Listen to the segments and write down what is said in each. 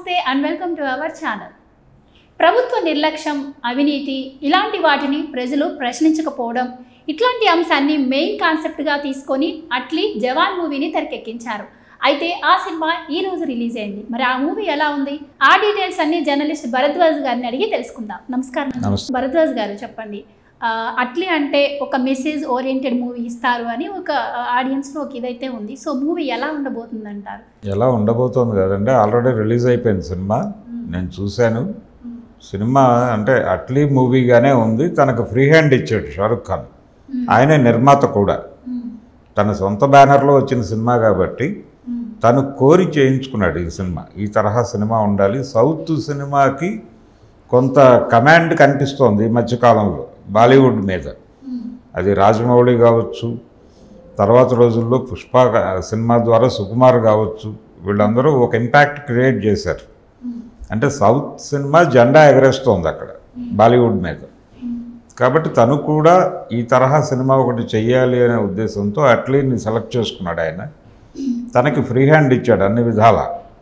నమస్తే and welcome to our channel ప్రభుత్వ నిర్లక్ష్యం అవినీతి ఇలాంటి వాటిని ప్రజలు ప్రశ్నించకపోవడం ఇట్లాంటి అంశాన్ని మెయిన్ కాన్సెప్ట్గా తీసుకొని అట్లీ జవాన్ మూవీని తెరకెక్కించారు అయితే ఆ సినిమా ఈ రోజు రిలీజ్ అయింది మరి ఆ మూవీ ఎలా ఉంది ఆ డీటెయిల్స్ అన్ని జర్నలిస్ట్ భరద్వాజ్ గారిని అడిగి తెలుసుకుందాం నమస్కారం నమస్తే. భరద్వాజ్ గారు చెప్పండి ఆ, అట్లీ అంటే ఒక మెసేజ్ ఓరియంటెడ్ మూవీ ఇస్తారు అని ఒక ఆడియన్స్లో ఒక ఇదైతే ఉంది సో మూవీ ఎలా ఉండబోతుంది అంటారు ఎలా ఉండబోతోంది కదండి ఆల్రెడీ రిలీజ్ అయిపోయింది సినిమా నేను చూశాను సినిమా అంటే అట్లీ మూవీగానే ఉంది తనకు ఫ్రీ హ్యాండ్ ఇచ్చాడు షారుఖ్ ఖాన్ ఆయనే నిర్మాత కూడా తన సొంత బ్యానర్లో వచ్చిన సినిమా కాబట్టి తను కోరి చేయించుకున్నాడు ఈ సినిమా ఈ తరహా సినిమా ఉండాలి సౌత్ సినిమాకి కొంత కమాండ్ కనిపిస్తోంది ఈ మధ్యకాలంలో బాలీవుడ్ మీద అది రాజమౌళి కావచ్చు తర్వాత రోజుల్లో పుష్ప గా- సినిమా ద్వారా సుకుమార్ కావచ్చు వీళ్ళందరూ ఒక ఇంపాక్ట్ క్రియేట్ చేశారు అంటే సౌత్ సినిమా జెండా ఎగరేస్తోంది అక్కడ బాలీవుడ్ మీద కాబట్టి తను కూడా ఈ తరహా సినిమా ఒకటి చెయ్యాలి అనే ఉద్దేశంతో అట్లీని సెలెక్ట్ చేసుకున్నాడు ఆయన తనకి ఫ్రీ హ్యాండ్ ఇచ్చాడు అన్ని విధాల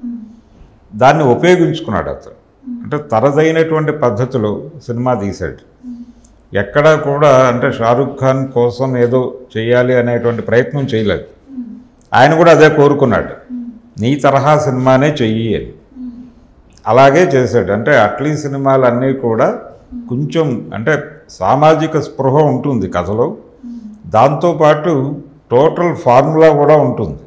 దాన్ని ఉపయోగించుకున్నాడు అతను అంటే తనదైనటువంటి పద్ధతిలో సినిమా తీశాడు ఎక్కడా కూడా అంటే షారుఖ్ ఖాన్ కోసం ఏదో చేయాలి అనేటువంటి ప్రయత్నం చేయలేదు ఆయన కూడా అదే కోరుకున్నాడు నీ తరహా సినిమానే చెయ్యి అని అలాగే చేశాడు అంటే అట్లీ సినిమాలన్నీ కూడా కొంచెం అంటే సామాజిక స్పృహ ఉంటుంది కథలో దాంతోపాటు టోటల్ ఫార్ములా కూడా ఉంటుంది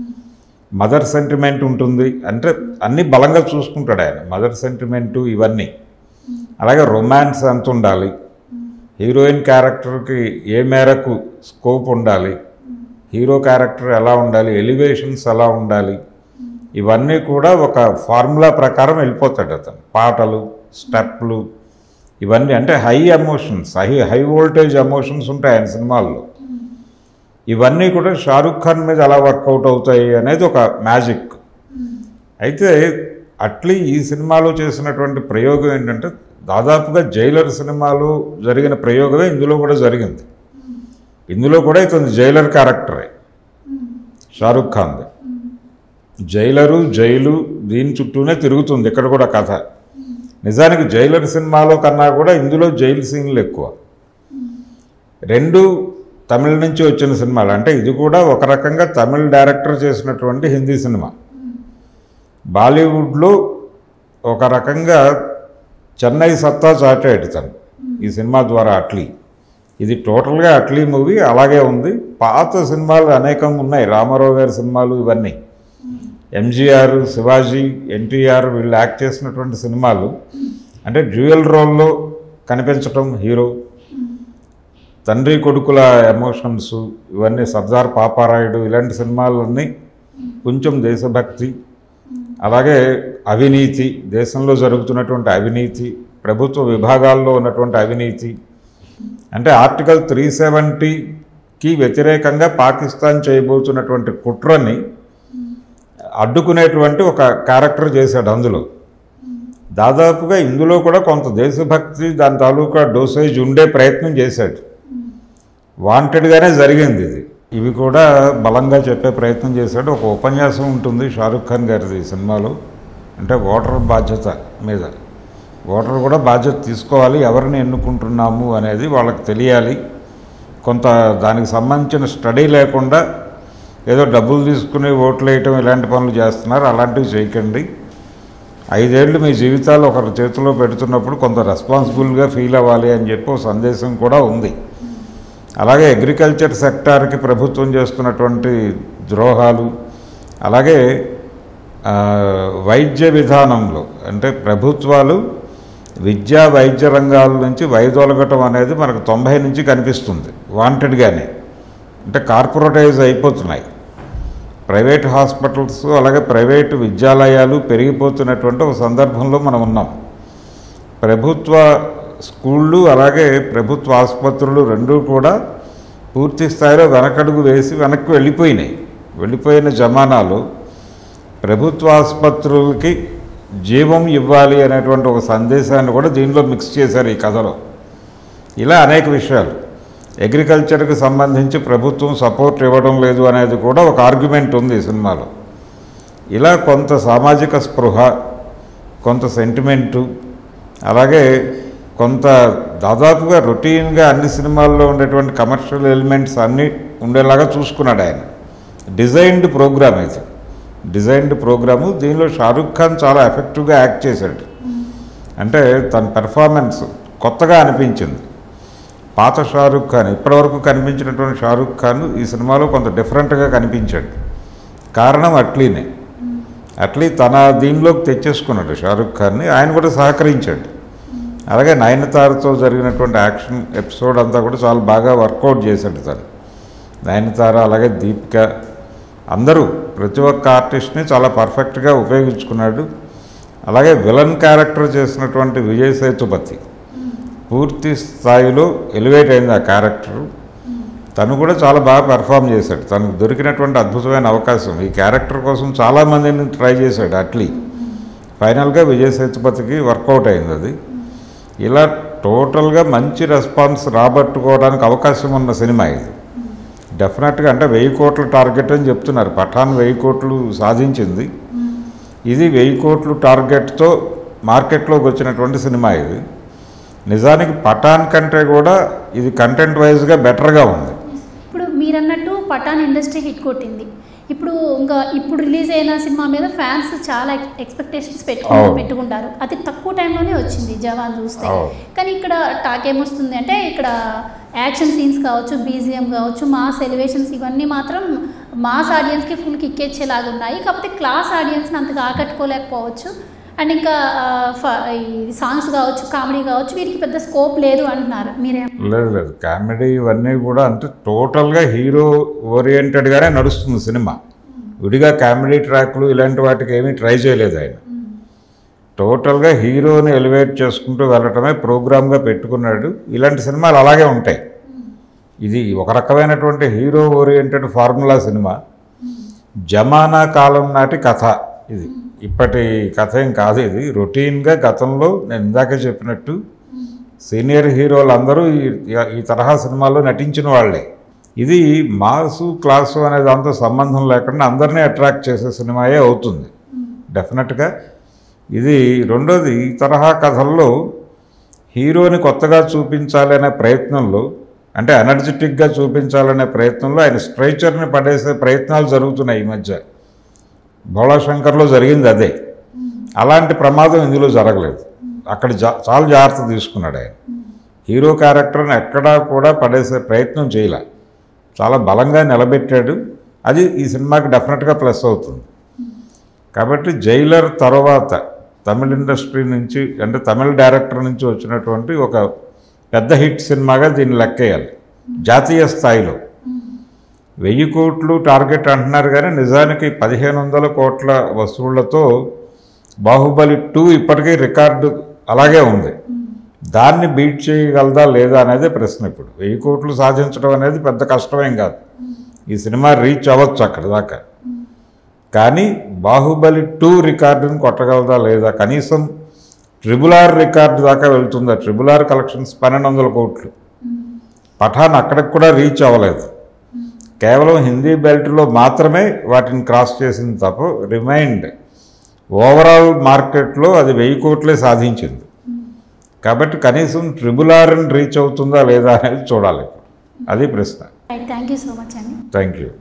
మదర్ సెంటిమెంట్ ఉంటుంది అంటే అన్నీ బలంగా చూసుకుంటాడు ఆయన మదర్ సెంటిమెంటు ఇవన్నీ అలాగే రొమాన్స్ ఎంత ఉండాలి హీరోయిన్ క్యారెక్టర్కి ఏ మేరకు స్కోప్ ఉండాలి హీరో క్యారెక్టర్ ఎలా ఉండాలి ఎలివేషన్స్ ఎలా ఉండాలి ఇవన్నీ కూడా ఒక ఫార్ములా ప్రకారం వెళ్ళిపోతాడు అతను పాటలు స్టెప్లు ఇవన్నీ అంటే high emotions high high voltage emotions ఉంటాయి ఆయన సినిమాల్లో ఇవన్నీ కూడా షారుఖ్ ఖాన్ మీద ఎలా వర్కౌట్ అవుతాయి అనేది ఒక మ్యాజిక్ అయితే అట్లీ ఈ సినిమాలో చేసినటువంటి ప్రయోగం ఏంటంటే దాదాపుగా జైలర్ సినిమాలో జరిగిన ప్రయోగమే ఇందులో కూడా జరిగింది ఇందులో కూడా ఇతను జైలర్ క్యారెక్టరే షారుఖ్ ఖాన్ది జైలరు జైలు దీని చుట్టూనే తిరుగుతుంది ఇక్కడ కూడా కథ నిజానికి జైలర్ సినిమాలో కన్నా కూడా ఇందులో జైలు సీన్లు ఎక్కువ రెండు తమిళ నుంచి వచ్చిన సినిమాలు అంటే ఇది కూడా ఒక రకంగా తమిళ్ డైరెక్టర్ చేసినటువంటి హిందీ సినిమా బాలీవుడ్లో ఒక రకంగా చెన్నై సత్తా చాటాడు తను ఈ సినిమా ద్వారా అట్లీ ఇది టోటల్గా అట్లీ మూవీ అలాగే ఉంది పాత సినిమాలు అనేకం ఉన్నాయి రామారావు గారి సినిమాలు ఇవన్నీ ఎంజీఆర్ శివాజీ ఎన్టీఆర్ వీళ్ళు యాక్ట్ చేసినటువంటి సినిమాలు అంటే డ్యూయల్ రోల్లో కనిపించటం హీరో తండ్రి కొడుకుల ఎమోషన్స్ ఇవన్నీ సర్దార్ పాపారాయుడు ఇలాంటి సినిమాలన్నీ కొంచెం దేశభక్తి అలాగే అవినీతి దేశంలో జరుగుతున్నటువంటి అవినీతి ప్రభుత్వ విభాగాల్లో ఉన్నటువంటి అవినీతి అంటే ఆర్టికల్ త్రీ సెవెంటీకి వ్యతిరేకంగా పాకిస్తాన్ చేయబోతున్నటువంటి కుట్రని అడ్డుకునేటువంటి ఒక క్యారెక్టర్ చేశాడు అందులో దాదాపుగా ఇందులో కూడా కొంత దేశభక్తి దాని తాలూకా డోసేజ్ ఉండే ప్రయత్నం చేశాడు వాంటెడ్గానే జరిగింది ఇది ఇవి కూడా బలంగా చెప్పే ప్రయత్నం చేశాడు ఒక ఉపన్యాసం ఉంటుంది షారుఖ్ ఖాన్ గారిది ఈ సినిమాలో అంటే ఓటర్ బాధ్యత మీద ఓటర్ కూడా బాధ్యత తీసుకోవాలి ఎవరిని ఎన్నుకుంటున్నాము అనేది వాళ్ళకి తెలియాలి కొంత దానికి సంబంధించిన స్టడీ లేకుండా ఏదో డబ్బులు తీసుకుని ఓట్లు వేయటం ఇలాంటి పనులు చేస్తున్నారు అలాంటివి చేయకండి ఐదేళ్ళు మీ జీవితాలు ఒకరి చేతిలో పెడుతున్నప్పుడు కొంత రెస్పాన్సిబుల్గా ఫీల్ అవ్వాలి అని చెప్పి ఒక సందేశం కూడా ఉంది అలాగే అగ్రికల్చర్ సెక్టార్కి ప్రభుత్వం చేస్తున్నటువంటి ద్రోహాలు అలాగే ఆ, వైద్య విధానంలో అంటే ప్రభుత్వాలు విద్యా వైద్య రంగాల నుంచి వైదొలగటం అనేది మనకు తొంభై నుంచి కనిపిస్తుంది వాంటెడ్గానే అంటే కార్పొరేటైజ్ అయిపోతున్నాయి ప్రైవేట్ హాస్పిటల్స్ అలాగే ప్రైవేటు విద్యాలయాలు పెరిగిపోతున్నటువంటి ఒక సందర్భంలో మనం ఉన్నాం ప్రభుత్వ స్కూళ్ళు అలాగే ప్రభుత్వ ఆసుపత్రులు రెండూ కూడా పూర్తి స్థాయిలో వెనకడుగు వేసి వెనక్కి వెళ్ళిపోయినాయి వెళ్ళిపోయిన జమానాలో ప్రభుత్వ ఆసుపత్రులకి జీవం ఇవ్వాలి అనేటువంటి ఒక సందేశాన్ని కూడా దీనిలో మిక్స్ చేశారు ఈ కథలో ఇలా అనేక విషయాలు అగ్రికల్చర్కి సంబంధించి ప్రభుత్వం సపోర్ట్ ఇవ్వడం లేదు అనేది కూడా ఒక ఆర్గ్యుమెంట్ ఉంది ఈ సినిమాలో ఇలా కొంత సామాజిక స్పృహ కొంత సెంటిమెంటు అలాగే కొంత దాదాపుగా రొటీన్గా అన్ని సినిమాల్లో ఉండేటువంటి కమర్షియల్ ఎలిమెంట్స్ అన్నీ ఉండేలాగా చూసుకున్నాడు ఆయన డిజైన్డ్ ప్రోగ్రామ్ ఇది డిజైన్డ్ ప్రోగ్రాము దీనిలో షారుఖ్ ఖాన్ చాలా ఎఫెక్టివ్గా యాక్ట్ చేశాడు అంటే తన పెర్ఫార్మెన్స్ కొత్తగా అనిపించింది పాత షారుఖ్ ఖాన్ ఇప్పటివరకు కనిపించినటువంటి షారుఖ్ ఖాన్ ఈ సినిమాలో కొంత డిఫరెంట్గా కనిపించాడు కారణం అట్లీనే అట్లీ తన దీనిలోకి తెచ్చేసుకున్నాడు షారుఖ్ ఖాన్ని ఆయన కూడా సహకరించాడు అలాగే నయనతారతో జరిగినటువంటి యాక్షన్ ఎపిసోడ్ అంతా కూడా చాలా బాగా వర్కౌట్ చేశాడు తను నయనతార అలాగే దీపిక అందరూ ప్రతి ఒక్క ఆర్టిస్ట్ని చాలా పర్ఫెక్ట్గా ఉపయోగించుకున్నాడు అలాగే విలన్ క్యారెక్టర్ చేసినటువంటి విజయ్ సేతుపతి పూర్తి స్థాయిలో ఎలివేట్ అయింది ఆ క్యారెక్టర్ తను కూడా చాలా బాగా పెర్ఫామ్ చేశాడు తనకు దొరికినటువంటి అద్భుతమైన అవకాశం ఈ క్యారెక్టర్ కోసం చాలామందిని ట్రై చేశాడు అట్లీ ఫైనల్గా విజయ్ సేతుపతికి వర్కౌట్ అయింది అది ఇలా టోటల్గా మంచి రెస్పాన్స్ రాబట్టుకోవడానికి అవకాశం ఉన్న సినిమా ఇది డెఫినెట్గా అంటే వెయ్యి కోట్ల టార్గెట్ అని చెప్తున్నారు పఠాన్ వెయ్యి కోట్లు సాధించింది ఇది వెయ్యి కోట్లు టార్గెట్తో మార్కెట్లోకి వచ్చినటువంటి సినిమా ఇది నిజానికి పఠాన్ కంటే కూడా ఇది కంటెంట్ వైజ్గా బెటర్గా ఉంది ఇప్పుడు మీరన్నట్టు పఠాన్ ఇండస్ట్రీ హిట్ కొట్టింది ఇప్పుడు ఇంకా ఇప్పుడు రిలీజ్ అయిన సినిమా మీద ఫ్యాన్స్ చాలా ఎక్స్పెక్టేషన్స్ పెట్టుకుంటూ అవును. పెట్టుకుంటారు అతి తక్కువ టైంలోనే వచ్చింది జవాన్ చూస్తే అవును. కానీ ఇక్కడ టాక్ ఏమొస్తుంది అంటే ఇక్కడ యాక్షన్ సీన్స్ కావచ్చు బీజిఎం కావచ్చు మాస్ ఎలివేషన్స్ ఇవన్నీ మాత్రం మాస్ ఆడియన్స్కి ఫుల్ కిక్కేచ్చేలాగా ఉన్నాయి కాకపోతే క్లాస్ ఆడియన్స్ని అంతగా ఆకట్టుకోలేకపోవచ్చు అండ్ ఇంకా ఆ, ఫ- ఈ సాంగ్స్ కావచ్చు కామెడీ కావచ్చు వీరికి పెద్ద స్కోప్ లేదు అంటున్నారు మీరేం లేదు లేదు కామెడీ ఇవన్నీ కూడా అంటే టోటల్గా హీరో ఓరియంటెడ్గానే నడుస్తుంది సినిమా విడిగా కామెడీ ట్రాక్లు ఇలాంటి వాటికి ఏమీ ట్రై చేయలేదు ఆయన టోటల్గా హీరోని ఎలివేట్ చేసుకుంటూ వెళ్ళటమే ప్రోగ్రామ్గా పెట్టుకున్నాడు ఇలాంటి సినిమాలు అలాగే ఉంటాయి ఇది ఒక రకమైనటువంటి హీరో ఓరియంటెడ్ ఫార్ములా సినిమా జమానా కాలం నాటి కథ ఇది ఇప్పటి కథ ఏం కాదు ఇది రొటీన్గా గతంలో నేను ఇందాక చెప్పినట్టు సీనియర్ హీరోలు అందరూ ఈ ఈ తరహా సినిమాల్లో నటించిన వాళ్ళే ఇది మాసు క్లాసు అనే దాంతో సంబంధం లేకుండా అందరినీ అట్రాక్ట్ చేసే సినిమాయే అవుతుంది డెఫినెట్గా ఇది రెండోది ఈ తరహా కథల్లో హీరోని కొత్తగా చూపించాలి అనే ప్రయత్నంలో అంటే ఎనర్జెటిక్గా చూపించాలనే ప్రయత్నంలో ఆయన స్ట్రైచర్ని పడేసే ప్రయత్నాలు జరుగుతున్నాయి ఈ మధ్య భోళాశంకర్లో జరిగింది అదే అలాంటి ప్రమాదం ఇందులో జరగలేదు అక్కడ జా చాలా జాగ్రత్త తీసుకున్నాడు ఆయన హీరో క్యారెక్టర్ని ఎక్కడా కూడా పడేసే ప్రయత్నం చేయలే చాలా బలంగా నిలబెట్టాడు అది ఈ సినిమాకి డెఫినెట్గా ప్లస్ అవుతుంది కాబట్టి జైలర్ తర్వాత తమిళ ఇండస్ట్రీ నుంచి అంటే తమిళ డైరెక్టర్ నుంచి వచ్చినటువంటి ఒక పెద్ద హిట్ సినిమాగా దీన్ని లెక్కేయాలి జాతీయ స్థాయిలో వెయ్యి కోట్లు టార్గెట్ అంటున్నారు కానీ నిజానికి పదిహేను వందల కోట్ల వసూళ్లతో బాహుబలి టూ ఇప్పటికీ రికార్డు అలాగే ఉంది దాన్ని బీట్ చేయగలదా లేదా అనేది ప్రశ్న ఇప్పుడు వెయ్యి కోట్లు సాధించడం అనేది పెద్ద కష్టమేం కాదు ఈ సినిమా రీచ్ అవ్వచ్చు అక్కడ దాకా కానీ బాహుబలి టూ రికార్డుని కొట్టగలదా లేదా కనీసం ట్రిబుల్ ఆర్ రికార్డు దాకా వెళ్తుందా ట్రిబుల్ ఆర్ కలెక్షన్స్ పన్నెండు వందల కోట్లు పఠాన్ అక్కడికి కూడా రీచ్ అవ్వలేదు కేవలం హిందీ బెల్ట్లో మాత్రమే వాటిని క్రాస్ చేసింది తప్ప రిమైండ్ ఓవరాల్ మార్కెట్లో అది వెయ్యి కోట్లే సాధించింది కాబట్టి కనీసం ట్రిబుల్ ఆర్ని రీచ్ అవుతుందా లేదా అనేది చూడాలి అది ప్రశ్న థ్యాంక్ యూ సో మచ్ అండి థ్యాంక్ యూ